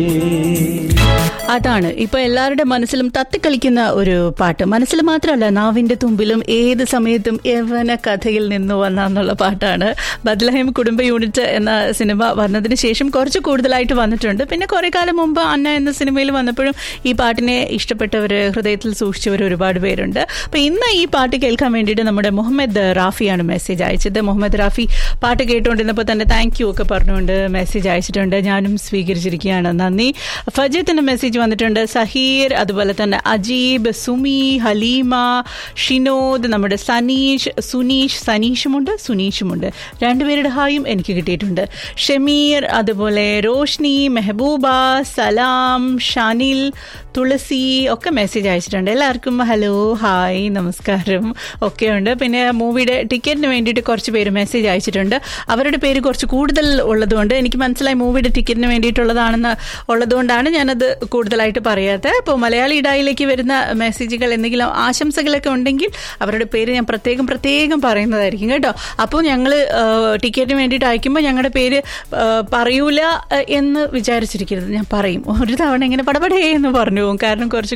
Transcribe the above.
അതാണ് ഇപ്പൊ എല്ലാവരുടെ മനസ്സിലും തത്തിക്കളിക്കുന്ന ഒരു പാട്ട് മനസ്സിൽ മാത്രമല്ല നാവിന്റെ തുമ്പിലും ഏത് സമയത്തും യവന കഥയിൽ നിന്ന് വന്നുള്ള പാട്ടാണ് ബദ്ലഹേം കുടുംബ യൂണിറ്റ് എന്ന സിനിമ വന്നതിന് ശേഷം കുറച്ച് കൂടുതലായിട്ട് വന്നിട്ടുണ്ട് പിന്നെ കുറെ കാലം മുമ്പ് അന്ന എന്ന സിനിമയിൽ വന്നപ്പോഴും ഈ പാട്ടിനെ ഇഷ്ടപ്പെട്ടവർ ഹൃദയത്തിൽ സൂക്ഷിച്ചവർ ഒരുപാട് പേരുണ്ട് അപ്പൊ ഇന്ന് ഈ പാട്ട് കേൾക്കാൻ വേണ്ടിയിട്ട് നമ്മുടെ മുഹമ്മദ് റാഫിയാണ് മെസ്സേജ് അയച്ചത് മുഹമ്മദ് റാഫി പാട്ട് കേട്ടുകൊണ്ടിരുന്നപ്പോൾ തന്നെ താങ്ക് യു ഒക്കെ പറഞ്ഞുകൊണ്ട് മെസ്സേജ് അയച്ചിട്ടുണ്ട് ഞാനും സ്വീകരിച്ചിരിക്കുകയാണ് നന്ദി ഫജത്തിന്റെ മെസ്സേജ് വന്നിട്ടുണ്ട് സഹീർ അതുപോലെ തന്നെ അജീബ് സുമി ഹലീമ ഷിനോദ് നമ്മുടെ സനീഷ് സുനീഷ് സനീഷുമുണ്ട് സുനീഷുമുണ്ട് രണ്ടുപേരുടെ ഹായും എനിക്ക് കിട്ടിയിട്ടുണ്ട് ഷമീർ അതുപോലെ റോഷ്നി മെഹബൂബ സലാം ഷാനിൽ തുളസി ഒക്കെ മെസ്സേജ് അയച്ചിട്ടുണ്ട് എല്ലാവർക്കും ഹലോ ഹായ് നമസ്കാരം ഒക്കെ ഉണ്ട് പിന്നെ മൂവിയുടെ ടിക്കറ്റിന് വേണ്ടിയിട്ട് കുറച്ച് പേര് മെസ്സേജ് അയച്ചിട്ടുണ്ട് അവരുടെ പേര് കുറച്ച് കൂടുതൽ ഉള്ളതുകൊണ്ട് എനിക്ക് മനസ്സിലായി മൂവിയുടെ ടിക്കറ്റിന് വേണ്ടിയിട്ടുള്ളതാണെന്ന് ഉള്ളതുകൊണ്ടാണ് ഞാനത് കൂടുതലായിട്ട് പറയാത്തത് അപ്പോൾ മലയാളി ഇടായിലേക്ക് വരുന്ന മെസ്സേജുകൾ എന്തെങ്കിലും ആശംസകളൊക്കെ ഉണ്ടെങ്കിൽ അവരുടെ പേര് ഞാൻ പ്രത്യേകം പ്രത്യേകം പറയുന്നതായിരിക്കും കേട്ടോ അപ്പോൾ ഞങ്ങൾ ടിക്കറ്റിന് വേണ്ടിയിട്ട് അയക്കുമ്പോൾ ഞങ്ങളുടെ പേര് ആ, പറയൂല ആ, എന്ന് വിചാരിച്ചിരിക്കരുത് ഞാൻ പറയും ഒരു തവണ ഇങ്ങനെ പടപടേ എന്ന് പറഞ്ഞു പോകും കാരണം കുറച്ച്